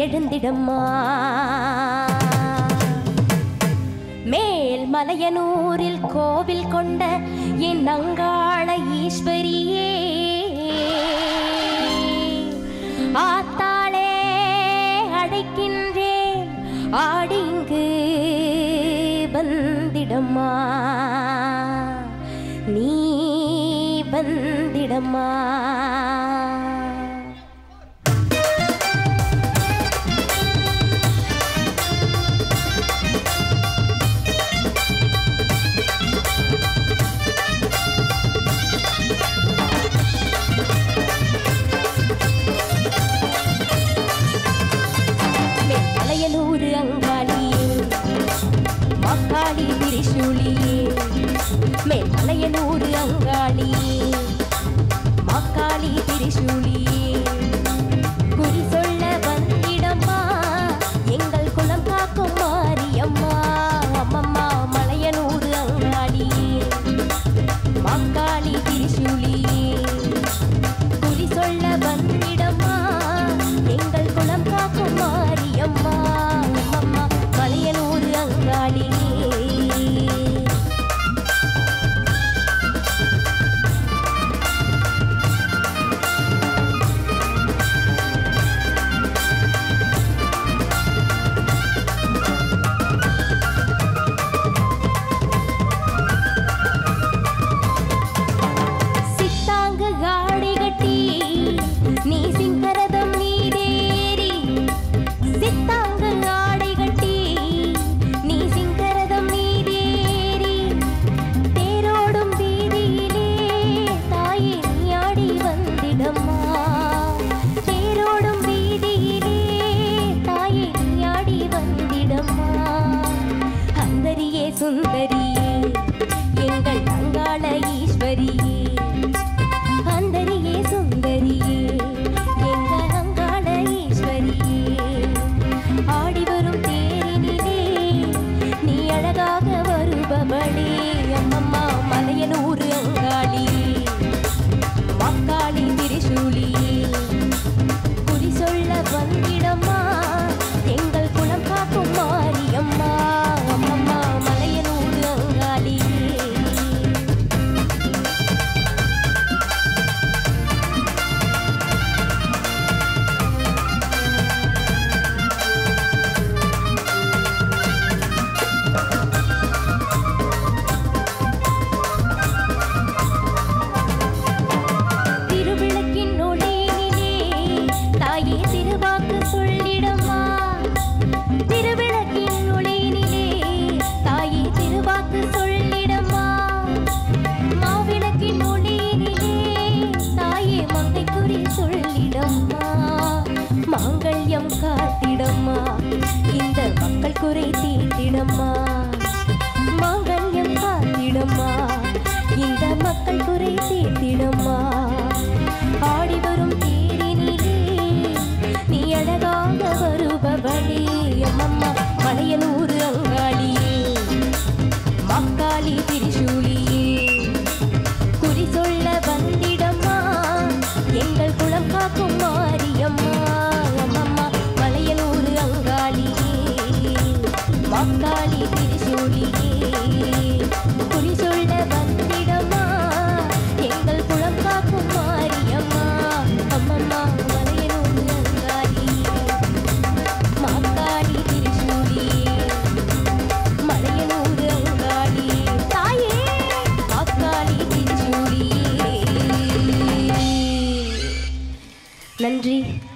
எழுந்திடம்மா மேல் மலையனூரில் கோவில் கொண்ட என் அங்காள ஈஸ்வரியே ஆத்தாளே அழைக்கின்றேன் ஆடிங்கு வந்திடம்மா நீ வந்திடம்மா மலையனூர் அங்காளியே மக்காளி திரிசூலியே மேல்மலையனூர் அங்காளியே மக்காளி திரிசூலியே குறி சொல்ல வந்திடம்மா எங்கள் குலம் காக்கும் மாரியம்மா அம்மம்மா மலையனூர் அங்காளியே மக்காளி திரிசூலியே குறி சொல்ல வந்திடம்மா எங்கள் குலம் காக்கும் மாரியம்மா அம்மம்மா மலையனூர் அங்காளியே சித்தாங்கு காடி கட்டி நீ சிங்கரதம் மீதேறி சித்தாங்கு ஆடை கட்டி நீ சிங்கரதம் மீதேறி தேரோடும் வீதியிலே தாயே நீ ஆடி வந்திடம்மா தேரோடும் வீதியிலே தாயே நீ ஆடி வந்திடம்மா அந்தரியே சுந்தரியே எங்கள் அங்காள ஈஸ்வரியே அந்தரியே சுந்தரியே எங்க அங்காள ஈஸ்வரியே ஆடி வரும் தேரினிலே நீ அழகாக வருபவளே அம்மம்மா மலையனூர் அங்காளியே மக்காளி திரிசூலியே குறி சொல்ல வந்திடம்மா எங்கள் குலம் காக்கும் மாரியம்மா அம்மம்மா மலையனூர் அங்காளியே திருவிளக்கின் ஒளியினிலே தாயே திருவாக்கு சொல்லிடம்மா திருவிளக்கின் ஒளியினிலே தாயே திருவாக்கு சொல்லிடம்மா மாவிளக்கின் ஒளியினிலே தாயே மங்கை குறி சொல்லிடம்மா மாங்கல்யம் காத்திடம்மா இந்த மக்கள் குறை தீர்த்திடம்மா மாங்கல்யம் காத்திடம்மா இந்த மக்கள் குறை தீர்த்திடம்மா ஆடி வரும் தேரினிலே நீ அழகாக வருபவளே அம்மம்மா மலையனூர் அங்காளியே மக்காளி திரிசூலியே குறி சொல்ல வந்திடம்மா எங்கள் குலம் காக்கும் மாரியம்மா அம்மம்மா மலையனூர் அங்காளியே மக்காளி திரிசூலியே குறி சொல்ல வந்திடம்மா எங்கள் குலம் காக்கும் மாரியம்மா அம்மம்மா மலையனூர் அங்காளியே மாக்காளி திரிசூலியே மலையனூர் அங்காளி தாயே மாக்காளி திரிசூலியே நன்றி